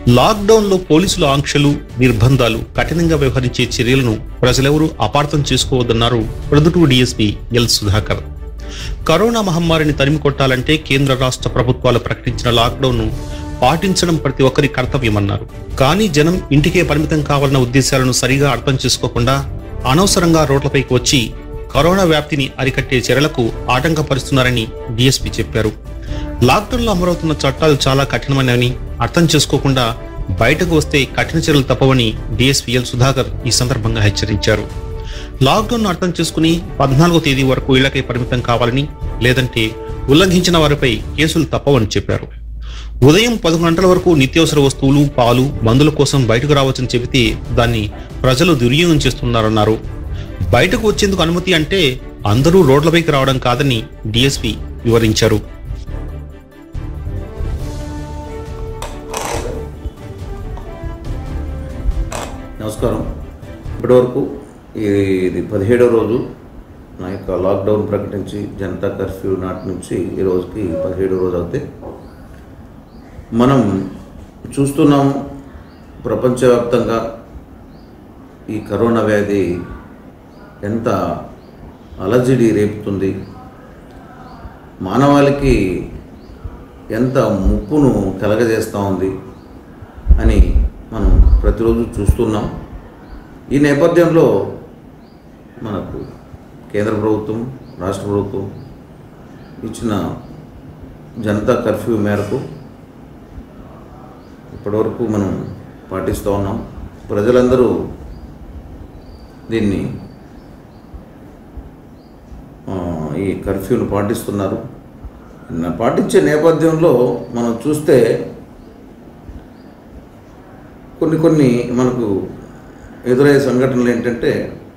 లాక్డౌన్లో పోలీసుల ఆంక్షలు నిర్బంధాలు కఠినంగా వ్యవహరించే చర్యలను ప్రజలెవరూ అపార్థం చేసుకోవద్దన్నారు Proddatur DSP L Sudhakar corona మహమ్మారిని తరిమి కొట్టాలంటే కేంద్ర రాష్ట్ర ప్రభుత్వాలు ప్రకటించిన లాక్డౌన్ను పాటించడం ప్రతి ఒక్కరి కర్తవ్యమన్నారు కానీ జనం ఇంటికే పరిమితం కావాలన్న ఉద్దేశాలను సరిగా అర్థం చేసుకోకుండా అనవసరంగా రోడ్లపైకి వచ్చి కరోనా వ్యాప్తిని అరికట్టే చర్యలకు ఆటంకపరుస్తున్నారని డీఎస్పీ చెప్పారు లాక్డౌన్లో అమలవుతున్న చట్టాలు చాలా కఠినమైనవని అర్థం చేసుకోకుండా బయటకు వస్తే కఠిన చర్యలు తప్పవని డీఎస్పీ ఎల్ సుధాకర్ ఈ సందర్భంగా హెచ్చరించారు లాక్డౌన్ అర్థం చేసుకుని పద్నాలుగో తేదీ వరకు ఇళ్లకై పరిమితం కావాలని లేదంటే ఉల్లంఘించిన వారిపై కేసులు తప్పవని చెప్పారు ఉదయం పదకొండు గంటల వరకు నిత్యావసర వస్తువులు పాలు మందుల కోసం బయటకు రావచ్చని చెబితే దాన్ని ప్రజలు దుర్వినియోగం చేస్తున్నారన్నారు బయటకు వచ్చేందుకు అనుమతి అంటే అందరూ రోడ్లపైకి రావడం కాదని డీఎస్పీ వివరించారు నమస్కారం ఇప్పటివరకు ఈ- ఇది పదిహేడో రోజు నా యొక్క లాక్డౌన్ ప్రకటించి జనతా కర్ఫ్యూ నాటి నుంచి ఈ రోజుకి పదిహేడో రోజు అవుతే మనం చూస్తున్నాం ప్రపంచవ్యాప్తంగా ఈ కరోనా వ్యాధి ఎంత అలజడి రేపుతుంది మానవాళికి ఎంత ముప్పును కలగజేస్తూ ఉంది అని మనం ప్రతిరోజు చూస్తున్నాం ఈ నేపథ్యంలో మనకు కేంద్ర ప్రభుత్వం రాష్ట్ర ప్రభుత్వం ఇచ్చిన జనతా కర్ఫ్యూ మేరకు ఇప్పటివరకు మనం పాటిస్తూ ఉన్నాం ప్రజలందరూ దీన్ని ఆ, ఈ కర్ఫ్యూను పాటిస్తున్నారు నా- పాటించే నేపథ్యంలో మనం చూస్తే కొన్ని కొన్ని మనకు ఎదురయ్యే సంఘటనలు ఏంటంటే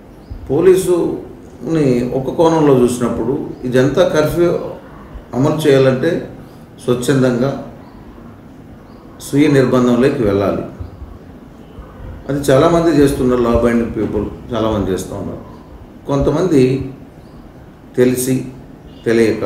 పోలీసుని ఒక కోణంలో చూసినప్పుడు ఈ జనతా కర్ఫ్యూ అమలు చేయాలంటే స్వచ్ఛందంగా స్వీయ నిర్బంధంలోకి వెళ్ళాలి అది చాలామంది చేస్తున్నారు లా బైండింగ్ పీపుల్ చాలామంది చేస్తూ ఉన్నారు కొంతమంది తెలిసి తెలియక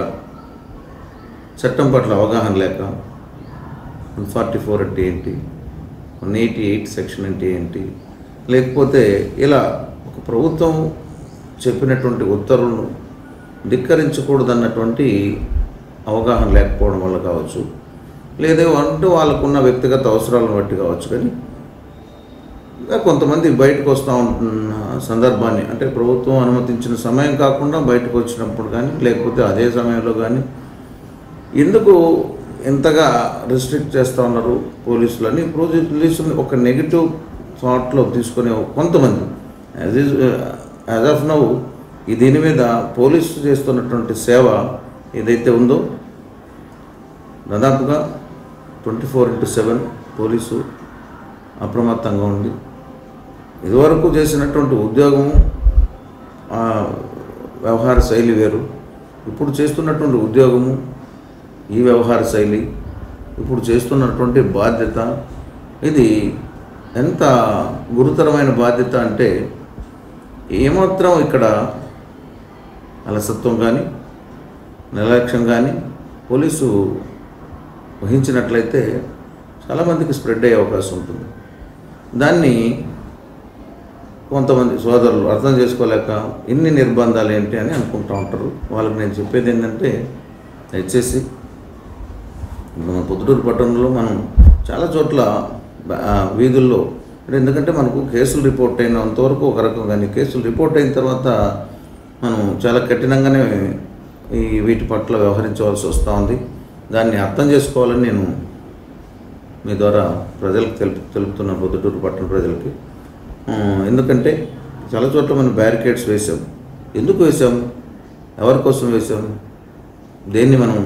చట్టం పట్ల అవగాహన లేక వన్ ఫార్టీ ఫోర్ అంటే ఏంటి వన్ ఎయిటీ ఎయిట్ సెక్షన్ అంటే ఏంటి లేకపోతే ఇలా ఒక ప్రభుత్వం చెప్పినటువంటి ఉత్తర్వులను ధిక్కరించకూడదన్నటువంటి అవగాహన లేకపోవడం వల్ల కావచ్చు లేదా అంటే వాళ్ళకున్న వ్యక్తిగత అవసరాలను బట్టి కావచ్చు కానీ ఇంకా కొంతమంది బయటకు వస్తూ ఉంటున్న సందర్భాన్ని అంటే ప్రభుత్వం అనుమతించిన సమయం కాకుండా బయటకు వచ్చినప్పుడు కానీ లేకపోతే అదే సమయంలో కానీ ఎందుకు ఎంతగా రిస్ట్రిక్ట్ చేస్తూ ఉన్నారు పోలీసులు అని పోలీసులు ఒక నెగిటివ్ థాట్లో తీసుకునే కొంతమంది as is as of now ఈ దీని మీద పోలీసు చేస్తున్నటువంటి సేవ ఏదైతే ఉందో దాదాపుగా twenty four into seven police అప్రమత్తంగా ఉంది ఇదివరకు చేసినటువంటి ఉద్యోగము ఆ, వ్యవహార శైలి వేరు ఇప్పుడు చేస్తున్నటువంటి ఉద్యోగము ఈ వ్యవహార శైలి ఇప్పుడు చేస్తున్నటువంటి బాధ్యత ఇది ఎంత గురుతరమైన బాధ్యత అంటే ఏమాత్రం ఇక్కడ అలసత్వం కానీ నిర్లక్ష్యం కానీ పోలీసు వహించినట్లయితే చాలామందికి స్ప్రెడ్ అయ్యే అవకాశం ఉంటుంది దాన్ని కొంతమంది సోదరులు అర్థం చేసుకోలేక ఇన్ని నిర్బంధాలు ఏంటి అని అనుకుంటూ ఉంటారు వాళ్ళకి నేను చెప్పేది ఏంటంటే దయచేసి మన పొద్దుటూరు పట్టణంలో మనం చాలా చోట్ల బ- ఆ, వీధుల్లో అంటే ఎందుకంటే మనకు కేసులు రిపోర్ట్ అయినంతవరకు ఒక రకం కానీ కేసులు రిపోర్ట్ అయిన తర్వాత మనం చాలా కఠినంగానే ఈ వీటి పట్ల వ్యవహరించవలసి వస్తూ ఉంది దాన్ని అర్థం చేసుకోవాలని నేను మీ ద్వారా ప్రజలకు తెలుపు తెలుపుతున్న పొద్దుటూరు పట్టణ ప్రజలకి ఆ, ఎందుకంటే చాలా చోట్ల మనం బ్యారికేడ్స్ వేసాం ఎందుకు వేసాం ఎవరి కోసం వేసాం దేన్ని మనం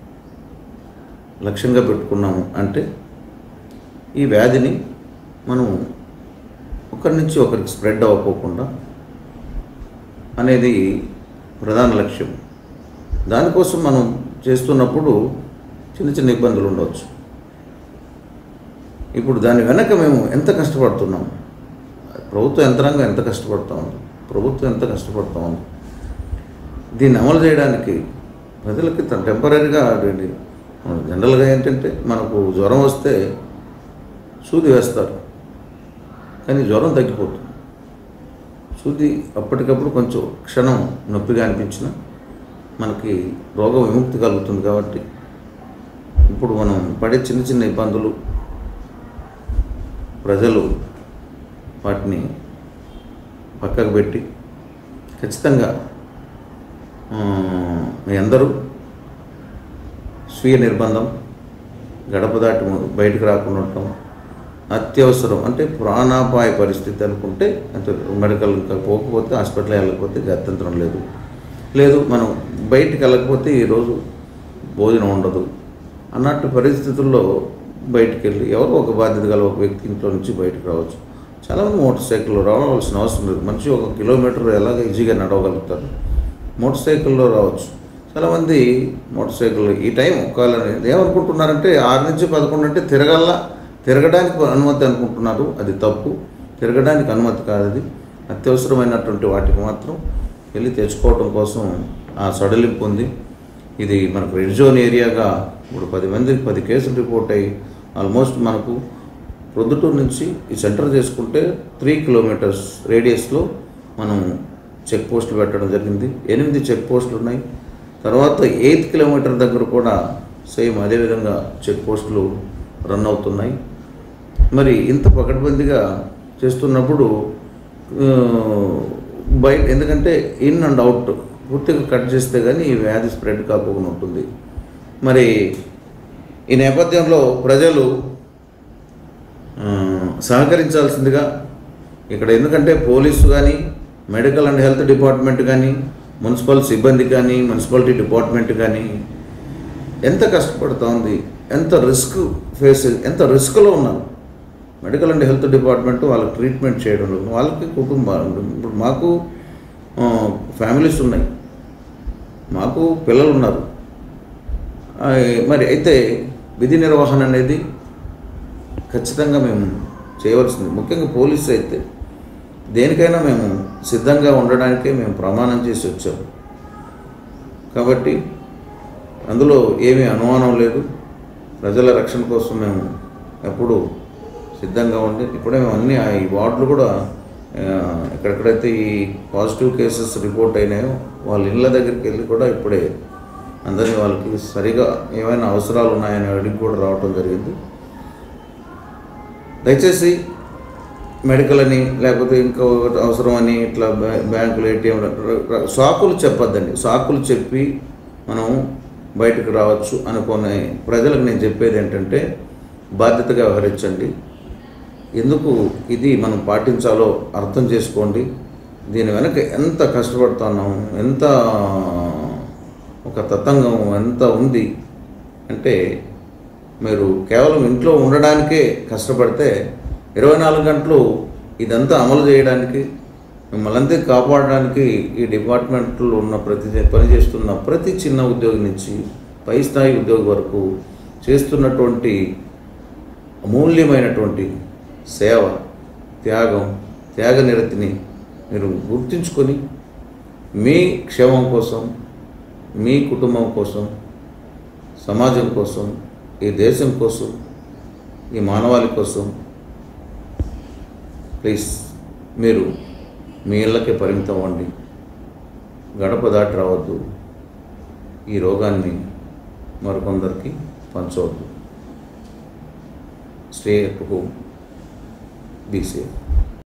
లక్ష్యంగా పెట్టుకున్నాము అంటే ఈ వ్యాధిని మనం ఒకరి నుంచి ఒకరికి స్ప్రెడ్ అవ్వకోకుండా అనేది ప్రధాన లక్ష్యం దానికోసం మనం చేస్తున్నప్పుడు చిన్న చిన్న ఇబ్బందులు ఉండవచ్చు ఇప్పుడు దాని వెనక మేము ఎంత కష్టపడుతున్నాం ప్రభుత్వ యంత్రాంగం ఎంత కష్టపడుతూ ఉంది ప్రభుత్వం ఎంత కష్టపడుతూ ఉంది దీన్ని అమలు చేయడానికి ప్రజలకి టెంపరీగా జనరల్గా ఏంటంటే మనకు జ్వరం వస్తే సూది వేస్తారు కానీ జ్వరం తగ్గిపోతుంది సూది అప్పటికప్పుడు కొంచెం క్షణం నొప్పిగా అనిపించిన మనకి రోగ విముక్తి కలుగుతుంది కాబట్టి ఇప్పుడు మనం పడే చిన్న చిన్న ఇబ్బందులు ప్రజలు వాటిని పక్కకు పెట్టి ఖచ్చితంగా ఆ, మీ అందరూ స్వీయ నిర్బంధం గడప దాటి ము- బయటకు రాకుండా ఉండటం అత్యవసరం అంటే ప్రాణాపాయ పరిస్థితి అనుకుంటే అంటే మెడికల్ ఇంకా పోకపోతే హాస్పిటల్ వెళ్ళకపోతే గత్యంతరం లేదు లేదు మనం బయటికి వెళ్ళకపోతే ఈరోజు భోజనం ఉండదు అన్నట్టు పరిస్థితుల్లో బయటికి వెళ్ళి ఎవరో ఒక బాధ్యత గల ఒక వ్యక్తి ఇంట్లో నుంచి బయటకు రావచ్చు చాలామంది మోటార్ సైకిల్లో రావాల్సిన అవసరం లేదు మనిషి ఒక కిలోమీటర్ ఎలాగ ఈజీగా నడవగలుగుతారు మోటార్ సైకిల్లో రావచ్చు చాలామంది మోటార్ సైకిల్ ఈ టైం ఒకవేళ ఏమనుకుంటున్నారంటే ఆరు నుంచి పదకొండు అంటే తిరగల్లా తిరగడానికి అనుమతి అనుకుంటున్నారు అది తప్పు తిరగడానికి అనుమతి కాదు అది అత్యవసరమైనటువంటి వాటికి మాత్రం వెళ్ళి తెచ్చుకోవడం కోసం ఆ సడలింపు ఉంది ఇది మనకు రెడ్ జోన్ ఏరియాగా ఇప్పుడు పది మంది పది కేసులు రిపోర్ట్ అయ్యి ఆల్మోస్ట్ మనకు ప్రొద్దుటూరు నుంచి ఈ సెంటర్ చేసుకుంటే త్రీ కిలోమీటర్స్ రేడియస్లో మనం చెక్ పోస్టులు పెట్టడం జరిగింది ఎనిమిది చెక్ పోస్టులు ఉన్నాయి తర్వాత ఎయిత్ కిలోమీటర్ దగ్గర కూడా సేమ్ అదేవిధంగా చెక్ పోస్టులు రన్ అవుతున్నాయి మరి ఇంత పకడ్బందీగా చేస్తున్నప్పుడు ఆ, బయట ఎందుకంటే ఇన్ అండ్ అవుట్ పూర్తిగా కట్ చేస్తే కానీ ఈ వ్యాధి స్ప్రెడ్ కాకుండా ఉంటుంది మరి ఈ నేపథ్యంలో ప్రజలు ఆ, సహకరించాల్సిందిగా ఇక్కడ ఎందుకంటే పోలీసు కానీ మెడికల్ అండ్ హెల్త్ డిపార్ట్మెంట్ కానీ మున్సిపల్ సిబ్బంది కానీ మున్సిపాలిటీ డిపార్ట్మెంట్ కానీ ఎంత కష్టపడుతూ ఉంది ఎంత రిస్క్ ఫేస్ ఎంత రిస్క్లో ఉన్నారు మెడికల్ అండ్ హెల్త్ డిపార్ట్మెంట్ వాళ్ళకి ట్రీట్మెంట్ చేయడంలో వాళ్ళకి కుటుంబాలు ఇప్పుడు మాకు ఆ, ఫ్యామిలీస్ ఉన్నాయి మాకు పిల్లలు ఉన్నారు ఆ, మరి అయితే విధి నిర్వహణ అనేది ఖచ్చితంగా మేము చేయవలసింది ముఖ్యంగా పోలీసు అయితే దేనికైనా మేము సిద్ధంగా ఉండడానికే మేము ప్రమాణం చేసి వచ్చాము కాబట్టి అందులో ఏమీ అనుమానం లేదు ప్రజల రక్షణ కోసం మేము ఎప్పుడు సిద్ధంగా ఉండి ఇప్పుడే మేము అన్ని ఆ ఈ వార్డులు కూడా ఆ, ఎక్కడెక్కడైతే ఈ పాజిటివ్ కేసెస్ రిపోర్ట్ అయినాయో వాళ్ళ ఇళ్ళ దగ్గరికి వెళ్ళి కూడా ఇప్పుడే అందరినీ వాళ్ళకి సరిగా ఏమైనా అవసరాలు ఉన్నాయని అడిగి కూడా రావటం జరిగింది దయచేసి మెడికల్ అని లేకపోతే ఇంకో అవసరం అని ఇట్లా బ్యా- బ్యాంకులు ఏటీఎం సాకులు చెప్పొద్దండి సాకులు చెప్పి మనం బయటకు రావచ్చు అనుకునే ప్రజలకు నేను చెప్పేది ఏంటంటే బాధ్యతగా వ్యవహరించండి ఎందుకు ఇది మనం పాటించాలో అర్థం చేసుకోండి దీని వెనక ఎంత కష్టపడుతున్నాం ఎంత ఒక తతంగం ఎంత ఉంది అంటే మీరు కేవలం ఇంట్లో ఉండడానికే కష్టపడితే ఇరవై నాలుగు గంటలు ఇదంతా అమలు చేయడానికి మిమ్మల్ని కాపాడడానికి ఈ డిపార్ట్మెంట్లో ఉన్న ప్రతి పనిచేస్తున్న ప్రతి చిన్న ఉద్యోగి నుంచి పై స్థాయి ఉద్యోగి వరకు చేస్తున్నటువంటి అమూల్యమైనటువంటి సేవ త్యాగం త్యాగనిరతిని మీరు గుర్తుంచుకొని మీ క్షేమం కోసం మీ కుటుంబం కోసం సమాజం కోసం ఈ దేశం కోసం ఈ మానవాళి కోసం ప్లీజ్ మీరు మీ ఇళ్ళకే పరిమితం అవ్వండి గడప దాటి రావద్దు ఈ రోగాన్ని మరికొందరికి పంచవద్దు stay at home be safe